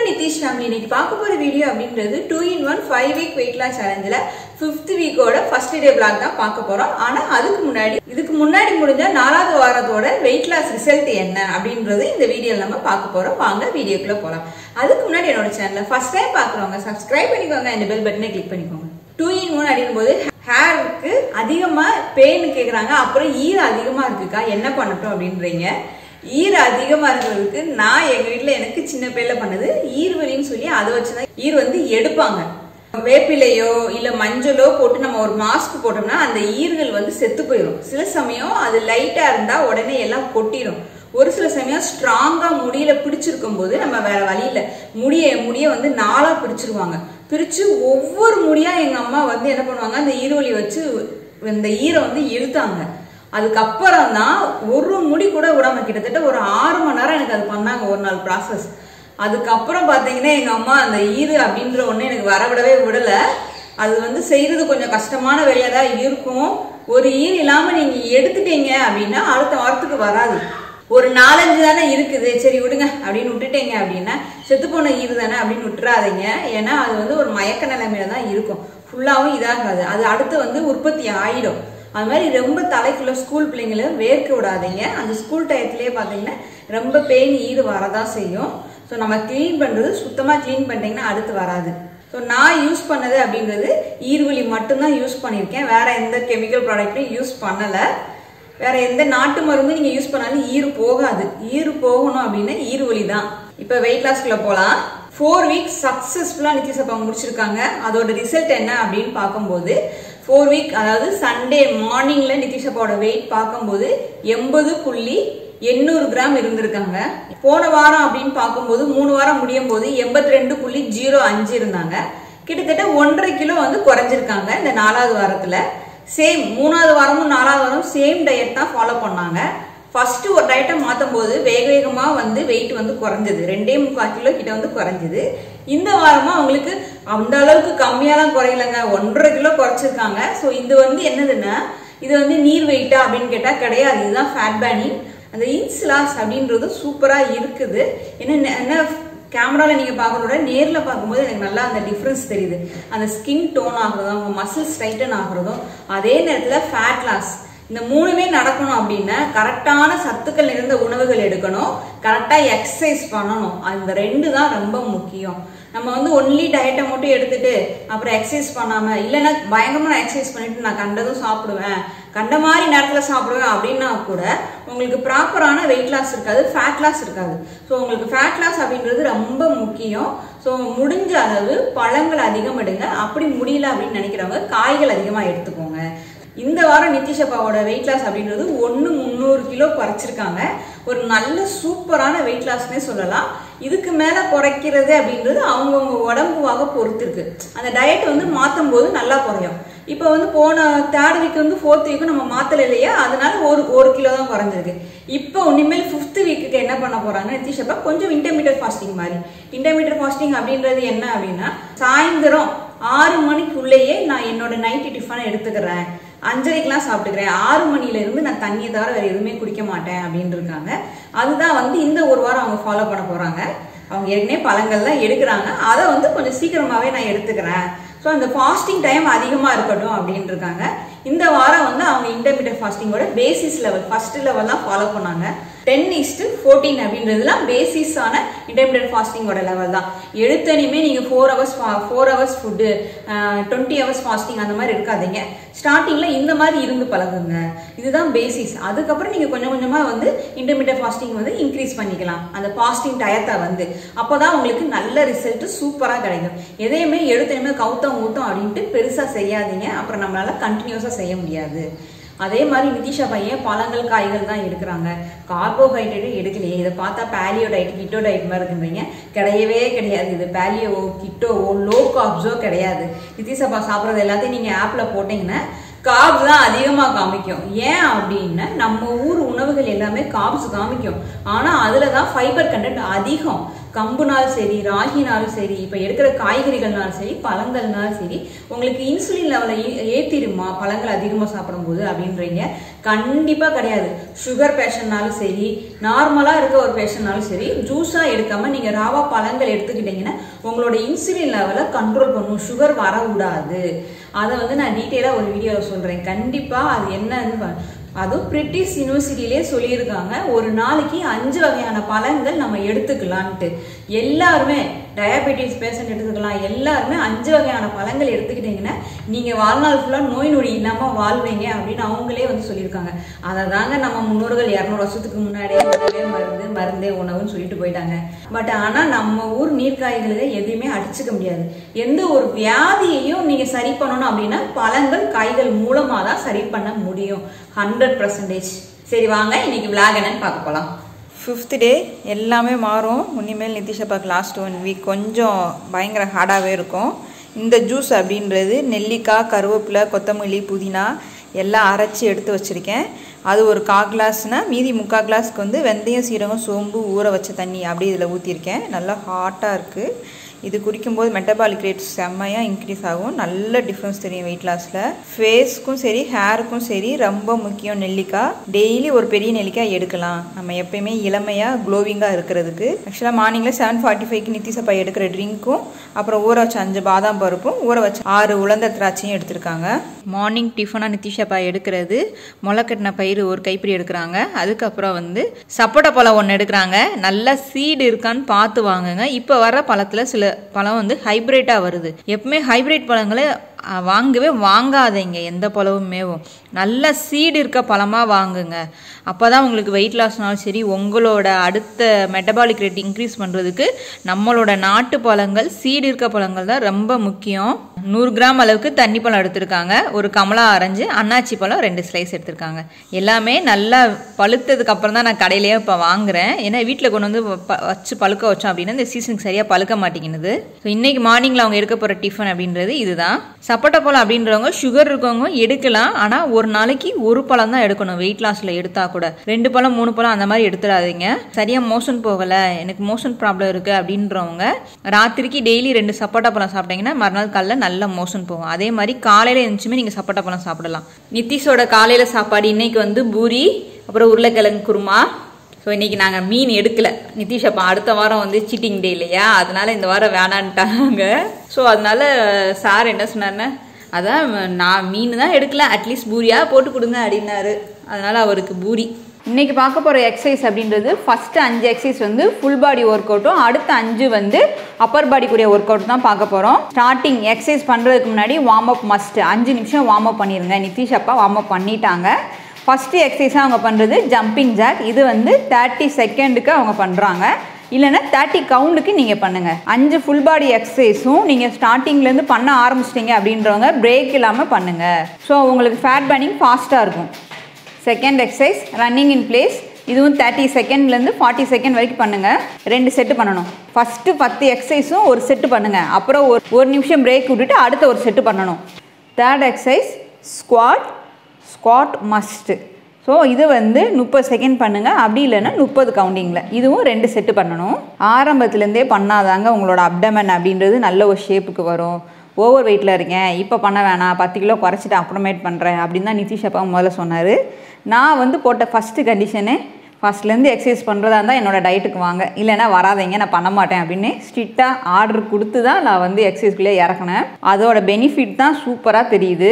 Nitish family இன்னைக்கு பார்க்க போற வீடியோ அப்படின்றது two in one five week weight loss சேலஞ்சில் ஃபிஃப்த் வீக்கோட ஃபர்ஸ்ட் டே பிளாக் தான் பார்க்க போறோம் ஆனா அதுக்கு முன்னாடி இதுக்கு முன்னாடி முடிஞ்ச நாலாவது வாரத்தோட வெயிட் லாஸ் ரிசல்ட் என்ன அப்படின்றது இந்த வீடியோல நம்ம பார்க்க போறோம் வாங்க வீடியோக்குள்ள போலாம் அதுக்கு முன்னாடி என்னோட சேனலை ஃபர்ஸ்ட் டைம் பார்க்குறவங்க சப்ஸ்கிரைப் பண்ணிக்கோங்க இந்த பெல் பட்டனை கிளிக் பண்ணிக்கோங்க டூ இன் ஒன் அப்படின்னும் போது ஹேருக்கு அதிகமா பெயின் கேக்குறாங்க அப்புறம் ஈரம் அதிகமா இருக்குக்கா என்ன பண்ணட்டும் அப்படின்றீங்க ஈர் அதிகமா இருக்கிறதுக்கு நான் எங்க வீட்ல எனக்கு சின்ன பிள்ளைல பண்ணது ஈர்வலின்னு சொல்லி அதை வச்சுதான் ஈர் வந்து எடுப்பாங்க வேப்பிலையோ இல்ல மஞ்சளோ போட்டு நம்ம ஒரு மாஸ்க் போட்டோம்னா அந்த ஈர்கள் வந்து செத்து போயிடும் சில சமயம் அது லைட்டா இருந்தா உடனே எல்லாம் கொட்டிடும் ஒரு சில சமயம் ஸ்ட்ராங்கா முடியில பிடிச்சிருக்கும் போது நம்ம வேற வழியில முடிய முடிய வந்து நாளா பிடிச்சிருவாங்க பிரிச்சு ஒவ்வொரு முடியா எங்க அம்மா வந்து என்ன பண்ணுவாங்க அந்த ஈரோலி வச்சு இந்த ஈரை வந்து இழுத்தாங்க அதுக்கப்புறம் தான் ஒரு முடி கூட விடாம கிட்டத்தட்ட ஒரு ஆறு மணி நேரம் எனக்கு அது பண்ணாங்க ஒரு நாள் ப்ராசஸ் அதுக்கப்புறம் பாத்தீங்கன்னா எங்க அம்மா அந்த ஈரு அப்படின்ற ஒண்ணு எனக்கு வரவிடவே விடல அது வந்து செய்யறது கொஞ்சம் கஷ்டமான வேலையா தான் இருக்கும் ஒரு ஈர் இல்லாம நீங்க எடுத்துட்டீங்க அப்படின்னா அடுத்த வாரத்துக்கு வராது ஒரு நாலஞ்சு தானே இருக்குது சரி விடுங்க அப்படின்னு விட்டுட்டீங்க அப்படின்னா செத்து போன ஈரு தானே அப்படின்னு விட்டுறாதீங்க ஏன்னா அது வந்து ஒரு மயக்க நிலைமையில தான் இருக்கும் ஃபுல்லாவும் இதாகாது அது அடுத்து வந்து உற்பத்தி ஆயிடும் அது மாதிரி ரொம்ப தலைக்குள்ள ஸ்கூல் பிள்ளைங்கள வேர்க்க விடாதீங்க அந்த ஸ்கூல் டயத்துலயே பாத்தீங்கன்னா ரொம்ப பெயின் ஈடு வரதான் செய்யும் ஸோ நம்ம க்ளீன் பண்றது சுத்தமா க்ளீன் பண்ணிட்டீங்கன்னா அடுத்து வராது ஸோ நான் யூஸ் பண்ணது அப்படின்றது ஈர்வலி மட்டும்தான் யூஸ் பண்ணியிருக்கேன் வேற எந்த கெமிக்கல் ப்ராடக்ட்டும் யூஸ் பண்ணல வேற எந்த நாட்டு மருந்து நீங்க யூஸ் பண்ணாலும் ஈறு போகாது ஈறு போகணும் அப்படின்னா ஈர்வலி தான் இப்போ வெயிட் லாஸ்க்குள்ள போலாம் ஃபோர் வீக்ஸ் சக்சஸ்ஃபுல்லா நிதிசபா முடிச்சிருக்காங்க அதோட ரிசல்ட் என்ன அப்படின்னு பார்க்கும்போது ஃபோர் வீக் அதாவது சண்டே மார்னிங்ல நிதிஷப்பாவோட வெயிட் பார்க்கும்போது எண்பது புள்ளி எண்ணூறு கிராம் இருந்திருக்காங்க போன வாரம் அப்படின்னு பார்க்கும்போது மூணு வாரம் முடியும் போது எண்பத்தி ரெண்டு புள்ளி ஜீரோ அஞ்சு இருந்தாங்க கிட்டத்தட்ட ஒன்றரை கிலோ வந்து குறைஞ்சிருக்காங்க இந்த நாலாவது வாரத்துல சேம் மூணாவது வாரமும் நாலாவது வாரமும் சேம் டயட் தான் ஃபாலோ பண்ணாங்க ஃபர்ஸ்ட் ஒரு டயட்டை மாற்றும் போது வேக வேகமாக வந்து வெயிட் வந்து குறைஞ்சது ரெண்டே முக்கால் கிலோ கிட்ட வந்து குறைஞ்சது இந்த வாரமா அவங்களுக்கு அந்த அளவுக்கு கம்மியாலாம் குறையலங்க ஒன்றரை கிலோ குறைச்சிருக்காங்க ஸோ இது வந்து என்னதுன்னா இது வந்து நீர் வெயிட்டா அப்படின்னு கேட்டால் கிடையாது இதுதான் ஃபேட் பேனிங் அந்த இன்ஸ்லாஸ் அப்படின்றது சூப்பராக இருக்குது என்ன என்ன கேமரால நீங்க பாக்குறதோட நேர்ல பார்க்கும்போது எனக்கு நல்லா அந்த டிஃபரன்ஸ் தெரியுது அந்த ஸ்கின் டோன் ஆகுறதும் அவங்க மசில்ஸ் டைட்டன் ஆகுறதும் அதே நேரத்துல ஃபேட் லாஸ் இந்த மூணுமே நடக்கணும் அப்படின்னா கரெக்டான சத்துக்கள் நிறைந்த உணவுகள் எடுக்கணும் கரெக்டா எக்ஸசைஸ் பண்ணணும் அந்த ரெண்டு தான் ரொம்ப முக்கியம் நம்ம வந்து ஒன்லி டயட்டை மட்டும் எடுத்துட்டு அப்புறம் எக்ஸசைஸ் பண்ணாம இல்லைன்னா பயங்கரமா நான் எக்ஸசைஸ் பண்ணிட்டு நான் கண்டதும் சாப்பிடுவேன் கண்ட மாதிரி நேரத்தில் சாப்பிடுவேன் அப்படின்னா கூட உங்களுக்கு ப்ராப்பரான வெயிட் லாஸ் இருக்காது ஃபேட் லாஸ் இருக்காது ஸோ உங்களுக்கு ஃபேட் லாஸ் அப்படின்றது ரொம்ப முக்கியம் ஸோ முடிஞ்ச அளவு பழங்கள் அதிகம் எடுங்க அப்படி முடியல அப்படின்னு நினைக்கிறவங்க காய்கள் அதிகமாக எடுத்துக்கோங்க இந்த வாரம் நிதிஷப்பாவோட வெயிட் லாஸ் அப்படின்றது ஒன்று முந்நூறு கிலோ குறைச்சிருக்காங்க ஒரு நல்ல சூப்பரான வெயிட் லாஸ்னே சொல்லலாம் இதுக்கு மேல குறைக்கிறது அப்படின்றது அவங்கவுங்க உடம்புவாக பொறுத்து இருக்கு அந்த டயட் வந்து மாற்றும் போது நல்லா குறையும் இப்போ வந்து போன தேர்ட் வீக் வந்து ஃபோர்த் வீக்கு நம்ம மாத்தல இல்லையா அதனால ஒரு ஒரு கிலோ தான் குறைஞ்சிருக்கு இப்போ இனிமேல் ஃபிஃப்த் வீக்குக்கு என்ன பண்ண போறாங்க நிதிஷப்பா கொஞ்சம் இன்டர்மீடியட் ஃபாஸ்டிங் மாதிரி இன்டர்மீடியட் ஃபாஸ்டிங் அப்படின்றது என்ன அப்படின்னா சாயந்தரம் ஆறு மணிக்குள்ளேயே நான் என்னோட நைட்டு டிஃபனை எடுத்துக்கிறேன் அஞ்சரைக்கெல்லாம் சாப்பிட்டுக்கிறேன் ஆறு மணில இருந்து நான் தண்ணியை தவிர வேற எதுவுமே குடிக்க மாட்டேன் அப்படின்னு இருக்காங்க அதுதான் வந்து இந்த ஒரு வாரம் அவங்க ஃபாலோ பண்ண போறாங்க அவங்க ஏற்கனவே பழங்கள்லாம் எடுக்கிறாங்க அதை வந்து கொஞ்சம் சீக்கிரமாவே நான் எடுத்துக்கிறேன் ஸோ அந்த ஃபாஸ்டிங் டைம் அதிகமாக இருக்கட்டும் அப்படின்னு இருக்காங்க இந்த வாரம் வந்து அவங்க இன்டர்மீடியட் ஃபாஸ்டிங்கோட பேசிஸ் லெவல் ஃபர்ஸ்ட் லெவல் தான் ஃபாலோ பண்ணாங்க டென் இஸ்டு ஃபோர்டீன் அப்படின்றதுலாம் பேசிஸான இன்டர்மீடியட் ஃபாஸ்டிங்கோட லெவல் தான் எடுத்தனையுமே நீங்கள் four hours four hours food twenty hours fasting அந்த மாதிரி இருக்காதீங்க ஸ்டார்டிங்கில் இந்த மாதிரி இருந்து பழகுங்க இதுதான் பேசிஸ் அதுக்கப்புறம் நீங்கள் கொஞ்சம் கொஞ்சமாக வந்து இன்டர்மீடியட் ஃபாஸ்டிங் வந்து இன்க்ரீஸ் பண்ணிக்கலாம் அந்த ஃபாஸ்டிங் டயத்தை வந்து அப்போ தான் உங்களுக்கு நல்ல ரிசல்ட் சூப்பராக கிடைக்கும் எதையுமே எடுத்தனையுமே கவுத்தம் ஊத்தம் அப்படின்ட்டு பெருசாக செய்யாதீங்க அப்புறம் நம்மளால கண்டினியூஸாக செய்ய முடியாது அதே மாதிரி நிதிஷா பையன் பழங்கள் காய்கள் தான் எடுக்கிறாங்க கார்போஹைட்ரேட் எடுக்கலையே இதை பார்த்தா பேலியோ டயட் கிட்டோ டயட் மாதிரி இருக்குன்றீங்க கிடையவே கிடையாது இது பேலியோவோ கிட்டோவோ லோ காப்ஸோ கிடையாது நிதிஷப்பா சாப்பிட்றது எல்லாத்தையும் நீங்கள் ஆப்பில் போட்டிங்கன்னா காப்ஸ் தான் அதிகமாக காமிக்கும் ஏன் அப்படின்னா நம்ம ஊர் உணவுகள் எல்லாமே காப்ஸ் காமிக்கும் ஆனால் அதில் தான் ஃபைபர் கண்டென்ட் அதிகம் கம்புனாலும் சரி ராகினாலும் சரி இப்போ எடுக்கிற காய்கறிகள்னாலும் சரி பழங்கள்னாலும் சரி உங்களுக்கு இன்சுலின் லெவலை ஏற்றிடுமா பழங்கள் அதிகமாக சாப்பிடும்போது அப்படின்றீங்க கண்டிப்பாக கிடையாது சுகர் பேஷண்ட்னாலும் சரி நார்மலாக இருக்க ஒரு பேஷண்ட்னாலும் சரி ஜூஸாக எடுக்காம நீங்கள் ராவா பழங்கள் எடுத்துக்கிட்டீங்கன்னா உங்களோட இன்சுலின் லெவலை கண்ட்ரோல் பண்ணும் சுகர் வரக்கூடாது அதை வந்து நான் டீட்டெயிலாக ஒரு வீடியோவில் சொல்கிறேன் கண்டிப்பாக அது என்னன்னு பா- அதுவும் பிரிட்டிஷ் யூனிவர்சிட்டியிலே சொல்லியிருக்காங்க ஒரு நாளைக்கு அஞ்சு வகையான பழங்கள் நம்ம எடுத்துக்கலான்ட்டு எல்லாருமே டயபெட்டிஸ் பேஷண்ட் எடுத்துக்கலாம் எல்லாருமே அஞ்சு வகையான பழங்கள் எடுத்துக்கிட்டீங்கன்னா நீங்கள் வாழ்நாள் ஃபுல்லாக நோய் நொடி இல்லாமல் வாழ்வீங்க அப்படின்னு அவங்களே வந்து சொல்லியிருக்காங்க அதை தாங்க நம்ம முன்னோர்கள் இரநூறு வருஷத்துக்கு முன்னாடியே உணவே மருந்து மருந்தே உணவுன்னு சொல்லிட்டு போயிட்டாங்க பட் ஆனால் நம்ம ஊர் நீர்க்காய்களை எதையுமே அடிச்சுக்க முடியாது எந்த ஒரு வியாதியையும் நீங்கள் சரி பண்ணணும் அப்படின்னா பழங்கள் காய்கள் மூலமாக தான் சரி பண்ண முடியும் ஹண்ட்ரட் பர்சன்டேஜ் சரி வாங்க இன்னைக்கு விளாக் என்னன்னு பார்க்க போகலாம் ஃபிஃப்த் டே எல்லாமே மாறும் இனிமேல் நிதிஷப்பாக்கு லாஸ்ட் ஒன் வீக் கொஞ்சம் பயங்கர ஹார்டாகவே இருக்கும் இந்த ஜூஸ் அப்படின்றது நெல்லிக்காய் கருவேப்பிலை கொத்தமல்லி புதினா எல்லாம் அரைச்சி எடுத்து வச்சுருக்கேன் அது ஒரு கா கிளாஸ்னால் மீதி முக்கால் கிளாஸ்க்கு வந்து வெந்தயம் சீரகம் சோம்பு ஊற வச்ச தண்ணி அப்படியே இதில் ஊற்றிருக்கேன் நல்லா ஹாட்டாக இருக்குது இது குடிக்கும்போது மெட்டபாலிக் ரேட் செம்மையாக இன்க்ரீஸ் ஆகும் நல்ல டிஃப்ரென்ஸ் தெரியும் வெயிட் லாஸில் ஃபேஸ்க்கும் சரி ஹேருக்கும் சரி ரொம்ப முக்கியம் நெல்லிக்காய் டெய்லி ஒரு பெரிய நெல்லிக்காய் எடுக்கலாம் நம்ம எப்பயுமே இளமையாக க்ளோவிங்காக இருக்கிறதுக்கு ஆக்சுவலாக மார்னிங்கில் செவன் ஃபார்ட்டி ஃபைவ்க்கு நித்திசப்பா எடுக்கிற ட்ரிங்க்கும் அப்புறம் ஊற வச்ச அஞ்சு பாதாம் பருப்பும் ஊற வச்ச ஆறு உலர்ந்த திராட்சையும் எடுத்திருக்காங்க மார்னிங் டிஃபனாக நித்திஷப்பா எடுக்கிறது முளைக்கட்டின பயிர் ஒரு கைப்பிடி எடுக்கிறாங்க அதுக்கப்புறம் வந்து சப்போட்டா பழம் ஒன்று எடுக்கிறாங்க நல்லா சீடு இருக்கான்னு பார்த்து வாங்குங்க இப்போ வர பழத்தில் சில பழம் வந்து ஹைப்ரிட்டாக வருது எப்பவுமே ஹைப்ரிட் பழங்களை அஹ், வாங்கவே வாங்காதீங்க எந்த பழமுமேவும் நல்ல சீடு இருக்க பழமாக வாங்குங்க அப்போ தான் உங்களுக்கு வெயிட் லாஸ்னாலும் சரி உங்களோட அடுத்த மெட்டபாலிக் ரேட் இன்க்ரீஸ் பண்ணுறதுக்கு நம்மளோட நாட்டு பழங்கள் சீடு இருக்க பழங்கள் தான் ரொம்ப முக்கியம் நூறு கிராம் அளவுக்கு தண்ணி பழம் எடுத்திருக்காங்க ஒரு கமலா ஆரஞ்சு அன்னாச்சி பழம் ரெண்டு ஸ்லைஸ் எடுத்திருக்காங்க எல்லாமே நல்லா பழுத்ததுக்கு அப்புறம் தான் நான் கடையிலேயே இப்போ வாங்குறேன் ஏன்னா வீட்டில் கொண்டு வந்து ப- வச்சு பழுக்க வச்சோம் அப்படின்னா இந்த சீசனுக்கு சரியாக பழுக்க மாட்டேங்குது ஸோ இன்னைக்கு மார்னிங்கில் அவங்க எடுக்க போகிற டிஃபன் அப்படின்றது இதுதான் சப்போட்டா பழம் அப்படின்றவங்க சுகர் இருக்கவங்க எடுக்கலாம் ஆனால் ஒரு நாளைக்கு ஒரு பழம் தான் எடுக்கணும் வெயிட் லாஸில் எடுத்தா கூட ரெண்டு பழம் மூணு பழம் அந்த மாதிரி எடுத்துடாதீங்க சரியாக மோஷன் போகலை எனக்கு மோஷன் ப்ராப்ளம் இருக்குது அப்படின்றவங்க ராத்திரிக்கு டெய்லி ரெண்டு சப்போட்டா பழம் சாப்பிட்டீங்கன்னா மறுநாள் காலைல நல்ல மோஷன் போகும் அதே மாதிரி காலையில் எழுந்துச்சுமே நீங்கள் சப்போட்டா பழம் சாப்பிடலாம் நித்திஷோட காலையில் சாப்பாடு இன்னைக்கு வந்து பூரி அப்புறம் உருளைக்கிழங்கு குருமா ஸோ இன்னைக்கு நாங்கள் மீன் எடுக்கல நிதிஷ் அப்பா அடுத்த வாரம் வந்து சீட்டிங் டே இல்லையா அதனால இந்த வாரம் வேணான்ட்டாங்க ஸோ அதனால சார் என்ன சொன்னாருன்னா அதான் நான் மீன் தான் எடுக்கல அட்லீஸ்ட் பூரியா போட்டு கொடுங்க அப்படின்னாரு அதனால அவருக்கு பூரி இன்னைக்கு பார்க்க போகிற எக்ஸசைஸ் அப்படின்றது ஃபஸ்ட்டு அஞ்சு எக்ஸசைஸ் வந்து ஃபுல் பாடி ஒர்க் அவுட்டும் அடுத்த அஞ்சு வந்து அப்பர் பாடிக்குரிய ஒர்க் அவுட் தான் பார்க்க போகிறோம் ஸ்டார்டிங் எக்ஸசைஸ் பண்ணுறதுக்கு முன்னாடி வார்ம் அப் மஸ்ட் அஞ்சு நிமிஷம் வார்ம் அப் பண்ணிடுங்க நிதிஷ் அப்பா வார்ம் அப் பண்ணிட்டாங்க ஃபஸ்ட்டு எக்ஸசைஸாக அவங்க பண்ணுறது ஜம்பிங் ஜாக் இது வந்து தேர்ட்டி செகண்டுக்கு அவங்க பண்ணுறாங்க இல்லைன்னா தேர்ட்டி கவுண்டுக்கு நீங்கள் பண்ணுங்கள் அஞ்சு ஃபுல் பாடி எக்ஸசைஸும் நீங்கள் ஸ்டார்டிங்லேருந்து பண்ண ஆரம்பிச்சிட்டிங்க அப்படின்றவங்க பிரேக் இல்லாமல் பண்ணுங்கள் ஸோ உங்களுக்கு ஃபேட் பர்னிங் ஃபாஸ்ட்டாக இருக்கும் second exercise running in place இதுவும் தேர்ட்டி செகண்ட்லேருந்து ஃபார்ட்டி செகண்ட் வரைக்கும் பண்ணுங்கள் ரெண்டு செட்டு பண்ணணும் ஃபஸ்ட்டு பத்து எக்ஸசைஸும் ஒரு செட்டு பண்ணுங்கள் அப்புறம் ஒரு ஒரு நிமிஷம் பிரேக் விட்டுட்டு அடுத்த ஒரு செட்டு பண்ணணும் third exercise squat squat must so இது வந்து முப்பது செகண்ட் பண்ணுங்கள் அப்படி இல்லைன்னா முப்பது கவுண்டிங்கில் இதுவும் ரெண்டு செட்டு பண்ணணும் ஆரம்பத்துலேருந்தே பண்ணாதாங்க உங்களோட அப்டமன் அப்படின்றது நல்ல ஒரு ஷேப்புக்கு வரும் ஓவர் வெயிட்டில் இருக்கேன் இப்போ பண்ண வேணாம் பத்து கிலோ குறைச்சிட்டு அப்புறமேட் பண்ணுறேன் அப்படின்னு தான் நிதிஷ் அப்பா முதல்ல சொன்னார் நான் வந்து போட்ட ஃபஸ்ட்டு கண்டிஷனு ஃபஸ்ட்லேருந்து எக்ஸசைஸ் பண்ணுறதா இருந்தால் என்னோட டயட்டுக்கு வாங்க இல்லைன்னா வராதீங்க நான் பண்ண மாட்டேன் அப்படின்னு ஸ்ட்ரிக்டாக ஆர்டர் கொடுத்து தான் நான் வந்து எக்ஸசைஸ்குள்ளே இறக்குனேன் அதோட பெனிஃபிட் தான் சூப்பராக தெரியுது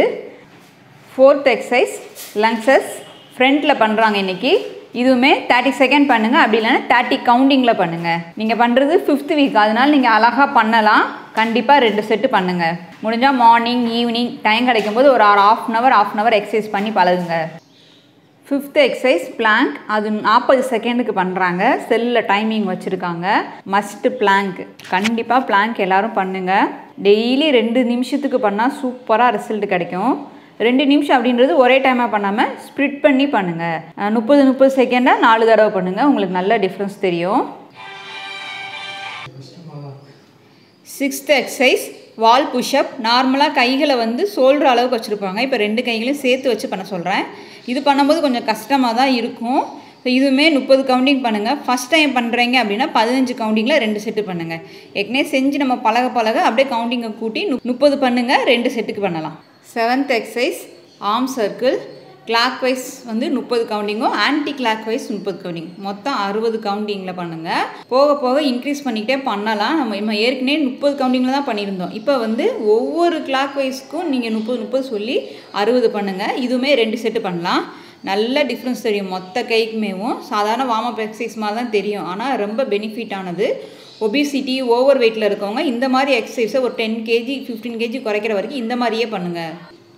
ஃபோர்த் எக்ஸசைஸ் லங்ஸஸ் ஃப்ரண்ட்டில் பண்ணுறாங்க இன்னைக்கு இதுவுமே தேர்ட்டி செகண்ட் பண்ணுங்கள் அப்படி இல்லைன்னா தேர்ட்டி கவுண்டிங்கில் பண்ணுங்கள் நீங்கள் பண்ணுறது ஃபிஃப்த் வீக் அதனால் நீங்கள் அழகாக பண்ணலாம் கண்டிப்பாக ரெண்டு செட்டு பண்ணுங்கள் முடிஞ்சால் மார்னிங் ஈவினிங் டைம் கிடைக்கும்போது ஒரு ஆறு half an hour half an hour exercise பண்ணி பழகுங்க ஃபிஃப்த் எக்ஸசைஸ் பிளாங்க் அது நாற்பது செகண்டுக்கு பண்ணுறாங்க செல்லில் டைமிங் வச்சுருக்காங்க மஸ்ட் பிளாங்க் கண்டிப்பாக பிளாங்க் எல்லாரும் பண்ணுங்கள் டெய்லி ரெண்டு நிமிஷத்துக்கு பண்ணால் சூப்பராக ரிசல்ட் கிடைக்கும் ரெண்டு நிமிஷம் அப்படின்றது ஒரே டைமாக பண்ணாமல் ஸ்ப்ளிட் பண்ணி பண்ணுங்கள் முப்பது முப்பது செகண்டாக நாலு தடவை பண்ணுங்கள் உங்களுக்கு நல்ல டிஃப்ரென்ஸ் தெரியும் சிக்ஸ்த் எக்ஸசைஸ் வால் புஷ்அப் நார்மலாக கைகளை வந்து சோல்ற அளவுக்கு வச்சுருப்பாங்க இப்போ ரெண்டு கைகளையும் சேர்த்து வச்சு பண்ண சொல்கிறேன் இது பண்ணும்போது கொஞ்சம் கஷ்டமாக தான் இருக்கும் ஸோ இதுவுமே முப்பது கவுண்டிங் பண்ணுங்கள் ஃபஸ்ட் டைம் பண்ணுறீங்க அப்படின்னா பதினஞ்சு கவுண்டிங்கில் ரெண்டு செட்டு பண்ணுங்கள் ஏற்கனவே செஞ்சு நம்ம பழக பழக அப்படியே கவுண்டிங்கை கூட்டி முப்பது பண்ணுங்கள் ரெண்டு செட்டுக்கு பண்ணலாம் seventh exercise arm circle clockwise வந்து முப்பது கவுண்டிங்கும் ஆன்டி கிளாக் வைஸ் முப்பது கவுண்டிங் மொத்தம் அறுபது கவுண்டிங்கில் பண்ணுங்கள் போக போக இன்க்ரீஸ் பண்ணிக்கிட்டே பண்ணலாம் நம்ம நம்ம ஏற்கனவே முப்பது கவுண்டிங்கில் தான் பண்ணியிருந்தோம் இப்போ வந்து ஒவ்வொரு கிளாக் வைஸ்க்கும் நீங்கள் முப்பது முப்பது சொல்லி அறுபது பண்ணுங்கள் இதுவுமே ரெண்டு செட்டு பண்ணலாம் நல்ல டிஃப்ரென்ஸ் தெரியும் மொத்த கைக்குமேவும் சாதாரண வார்ம் அப் எக்ஸசைஸ் மாதிரி தான் தெரியும் ஆனால் ரொம்ப பெனிஃபிட் ஆனது ஒபிசிட்டி ஓவர் வெயிட்டில் இருக்கவங்க இந்த மாதிரி எக்ஸசைஸை ஒரு டென் கேஜி ஃபிஃப்டீன் கேஜி குறைக்கிற வரைக்கும் இந்த மாதிரியே பண்ணுங்கள்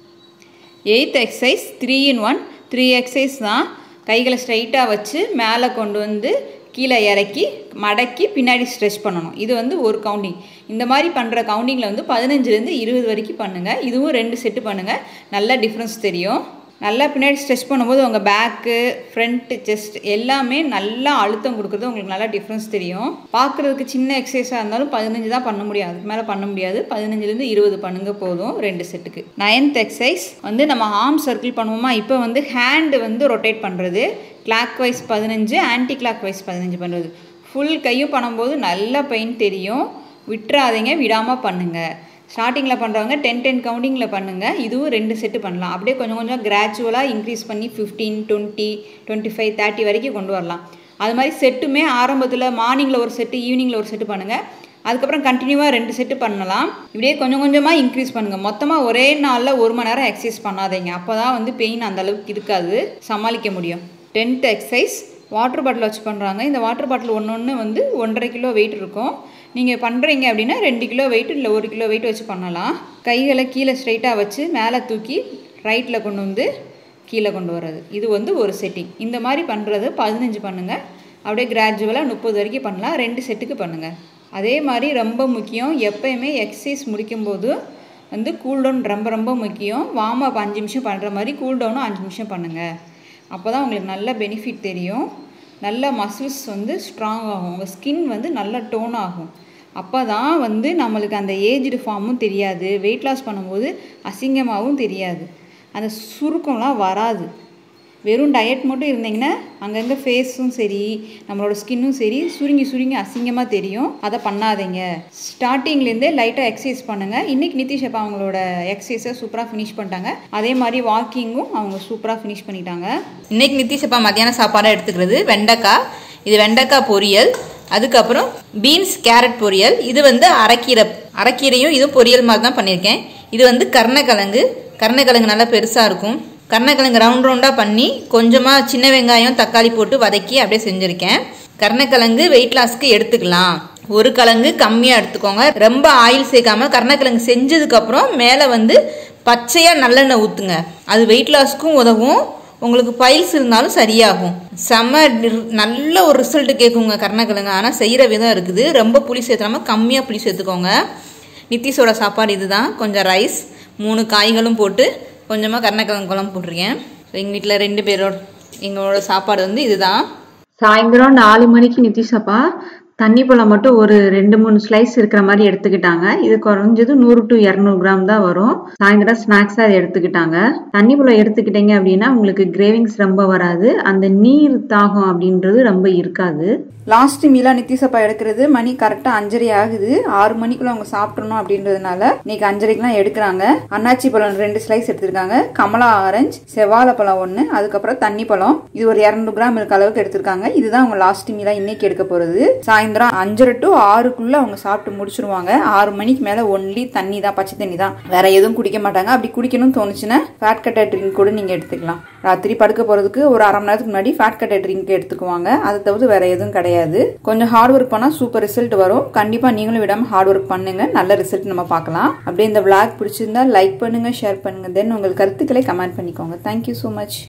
eighth exercise three in one three exercise தான் கைகளை ஸ்ட்ரைட்டாக வச்சு மேலே கொண்டு வந்து கீழே இறக்கி மடக்கி பின்னாடி ஸ்ட்ரெச் பண்ணணும் இது வந்து ஒரு கவுண்டிங் இந்த மாதிரி பண்ணுற கவுண்டிங்கில் வந்து பதினஞ்சுலேருந்து இருபது வரைக்கும் பண்ணுங்கள் இதுவும் ரெண்டு செட்டு பண்ணுங்கள் நல்ல டிஃப்ரென்ஸ் தெரியும் நல்லா பின்னாடி ஸ்ட்ரெச் பண்ணும்போது உங்கள் பேக்கு ஃப்ரண்ட்டு செஸ்ட் எல்லாமே நல்லா அழுத்தம் கொடுக்குறது உங்களுக்கு நல்லா டிஃப்ரென்ஸ் தெரியும் பார்க்குறதுக்கு சின்ன எக்ஸசைஸாக இருந்தாலும் பதினஞ்சு தான் பண்ண முடியாது அதுக்கு மேலே பண்ண முடியாது பதினஞ்சுலேருந்து இருபது பண்ணுங்க போதும் ரெண்டு செட்டுக்கு நைன்த் எக்ஸசைஸ் வந்து நம்ம ஆர்ம் சர்க்கிள் பண்ணுவோமா இப்போ வந்து ஹேண்டு வந்து ரொட்டேட் பண்ணுறது கிளாக் வைஸ் பதினஞ்சு ஆன்டி கிளாக் வைஸ் பதினஞ்சு பண்ணுறது ஃபுல் கையும் பண்ணும்போது நல்ல பெயின் தெரியும் விட்டுறாதீங்க விடாமல் பண்ணுங்கள் ஸ்டார்டிங்கில் பண்ணுறவங்க டென் டென் கவுண்டிங்கில் பண்ணுங்கள் இதுவும் ரெண்டு செட்டு பண்ணலாம் அப்படியே கொஞ்சம் கொஞ்சம் கிராஜுவலாக இன்க்ரீஸ் பண்ணி fifteen twenty twenty five thirty வரைக்கும் கொண்டு வரலாம் அது மாதிரி செட்டுமே ஆரம்பத்தில் மார்னிங்கில் ஒரு செட்டு ஈவினிங்கில் ஒரு செட்டு பண்ணுங்கள் அதுக்கப்புறம் கண்டினியூவாக ரெண்டு செட்டு பண்ணலாம் இப்படியே கொஞ்சம் கொஞ்சமாக இன்க்ரீஸ் பண்ணுங்கள் மொத்தமாக ஒரே நாளில் ஒரு மணி நேரம் எக்ஸசைஸ் பண்ணாதீங்க அப்போ தான் வந்து பெயின் அந்த அளவுக்கு இருக்காது சமாளிக்க முடியும் டென்த் எக்ஸசைஸ் வாட்டர் பாட்டில் வச்சு பண்ணுறாங்க இந்த வாட்டர் பாட்டில் ஒன்று ஒன்று வந்து ஒன்றரை கிலோ வெயிட் இருக்கும் நீங்கள் பண்ணுறீங்க அப்படின்னா ரெண்டு கிலோ வெயிட் இல்லை ஒரு கிலோ வெயிட் வச்சு பண்ணலாம் கைகளை கீழே ஸ்ட்ரைட்டாக வச்சு மேலே தூக்கி ரைட்டில் கொண்டு வந்து கீழே கொண்டு வர்றது இது வந்து ஒரு செட்டிங் இந்த மாதிரி பண்ணுறது பதினஞ்சு பண்ணுங்கள் அப்படியே கிராஜுவலாக முப்பது வரைக்கும் பண்ணலாம் ரெண்டு செட்டுக்கு பண்ணுங்கள் அதே மாதிரி ரொம்ப முக்கியம் எப்பயுமே எக்ஸசைஸ் முடிக்கும்போது வந்து கூல்டவுன் ரொம்ப ரொம்ப முக்கியம் வார்ம் அப் அஞ்சு நிமிஷம் பண்ணுற மாதிரி கூல்டவுனும் அஞ்சு நிமிஷம் பண்ணுங்கள் அப்போ தான் உங்களுக்கு நல்ல பெனிஃபிட் தெரியும் நல்ல மசில்ஸ் வந்து ஸ்ட்ராங் ஆகும் உங்கள் ஸ்கின் வந்து நல்ல டோன் ஆகும் அப்போ தான் வந்து நம்மளுக்கு அந்த ஏஜ்டு ஃபார்மும் தெரியாது வெயிட் லாஸ் பண்ணும்போது அசிங்கமாகவும் தெரியாது அந்த சுருக்கம்லாம் வராது வெறும் டயட் மட்டும் இருந்தீங்கன்னா அங்கங்கே ஃபேஸும் சரி நம்மளோட ஸ்கின்னும் சரி சுருங்கி சுருங்கி அசிங்கமாக தெரியும் அதை பண்ணாதீங்க ஸ்டார்டிங்லேருந்தே லைட்டாக எக்ஸசைஸ் பண்ணுங்கள் இன்றைக்கி நிதிஷ் அப்பா அவங்களோட எக்ஸசைஸை சூப்பராக ஃபினிஷ் பண்ணிட்டாங்க அதே மாதிரி வாக்கிங்கும் அவங்க சூப்பராக ஃபினிஷ் பண்ணிட்டாங்க இன்னைக்கு நிதிஷ் அப்பா மத்தியான சாப்பாடாக எடுத்துக்கிறது வெண்டைக்காய் இது வெண்டைக்காய் பொரியல் அதுக்கப்புறம் பீன்ஸ் கேரட் பொரியல் இது வந்து அரைக்கீரை அரைக்கீரையும் இதுவும் பொரியல் மாதிரி தான் பண்ணியிருக்கேன் இது வந்து கருணக்கிழங்கு கருணக்கிழங்கு நல்லா பெருசாக இருக்கும் கருணக்கிழங்கு ரவுண்ட் ரவுண்டாக பண்ணி கொஞ்சமாக சின்ன வெங்காயம் தக்காளி போட்டு வதக்கி அப்படியே செஞ்சுருக்கேன் கருணக்கிழங்கு வெயிட் லாஸ்க்கு எடுத்துக்கலாம் ஒரு கிழங்கு கம்மியாக எடுத்துக்கோங்க ரொம்ப ஆயில் சேர்க்காம கருணக்கிழங்கு செஞ்சதுக்கப்புறம் மேலே வந்து பச்சையாக நல்லெண்ணெய் ஊற்றுங்க அது வெயிட் லாஸ்க்கும் உதவும் உங்களுக்கு பைல்ஸ் இருந்தாலும் சரியாகும் செம்ம நிர்- நல்ல ஒரு ரிசல்ட் கேட்குங்க கருணக்கிழங்கு ஆனால் செய்கிற விதம் இருக்குது ரொம்ப புளி சேர்த்தாம கம்மியாக புளி சேர்த்துக்கோங்க நித்திஷோட சாப்பாடு இதுதான் கொஞ்சம் ரைஸ் மூணு காய்களும் போட்டு கொஞ்சமாக கருணக்கிழங்கு குழம்பு போட்டிருக்கேன் எங்கள் வீட்டில் ரெண்டு பேரோட எங்களோட சாப்பாடு வந்து இதுதான் சாயந்தரம் நாலு மணிக்கு நிதிஷ் அப்பா தண்ணி பழம் மட்டும் ஒரு ரெண்டு மூணு ஸ்லைஸ் இருக்கிற மாதிரி எடுத்துக்கிட்டாங்க இது குறைஞ்சது நூறு டு இரநூறு கிராம் தான் வரும் சாயந்தரம் ஸ்நாக்ஸா அதை எடுத்துக்கிட்டாங்க தண்ணி பழம் எடுத்துக்கிட்டீங்க அப்படின்னா உங்களுக்கு கிரேவிங்ஸ் ரொம்ப வராது அந்த நீர் தாகம் அப்படின்றது ரொம்ப இருக்காது லாஸ்ட் மீலா நித்திசப்பா எடுக்கிறது மணி கரெக்டாக அஞ்சரை ஆகுது ஆறு மணிக்குள்ள அவங்க சாப்பிட்றணும் அப்படின்றதுனால இன்னைக்கு அஞ்சரைக்கெல்லாம் எடுக்கிறாங்க அன்னாச்சி பழம் ரெண்டு ஸ்லைஸ் எடுத்திருக்காங்க கமலா ஆரஞ்சு செவ்வாழை பழம் ஒன்று அதுக்கப்புறம் தண்ணி பழம் இது ஒரு இரநூறு கிராம் இருக்க அளவுக்கு எடுத்திருக்காங்க இதுதான் அவங்க லாஸ்ட் மீலா இன்னைக்கு எடுக்க போறது சாயந்தரம் அஞ்சரை டு ஆறுக்குள்ள அவங்க சாப்பிட்டு முடிச்சிருவாங்க ஆறு மணிக்கு மேல ஒன்லி தண்ணி தான் பச்சை தண்ணி தான் வேற எதுவும் குடிக்க மாட்டாங்க அப்படி குடிக்கணும்னு தோணுச்சுன்னா ஃபேட் கட்டர் ட்ரிங்க் கூட நீங்க எடுத்துக்கலாம் ராத்திரி படுக்க போறதுக்கு ஒரு அரை மணி நேரத்துக்கு முன்னாடி ஃபேட் கட்டர் ட்ரிங்க் எடுத்துக்குவாங்க அதை தவிர்த்து வேற எதுவும் கிடையாது கொஞ்சம் ஹார்ட் ஒர்க் பண்ணா சூப்பர் ரிசல்ட் வரும் கண்டிப்பா நீங்களும் விடாம ஹார்ட் ஒர்க் பண்ணுங்க நல்ல ரிசல்ட் நம்ம பார்க்கலாம் அப்படியே இந்த vlog பிடிச்சிருந்தா லைக் பண்ணுங்க ஷேர் பண்ணுங்க தென் உங்கள் கருத்துக்களை கமெண்ட் பண்ணிக்கோங்க தேங்க்யூ ஸோ மச்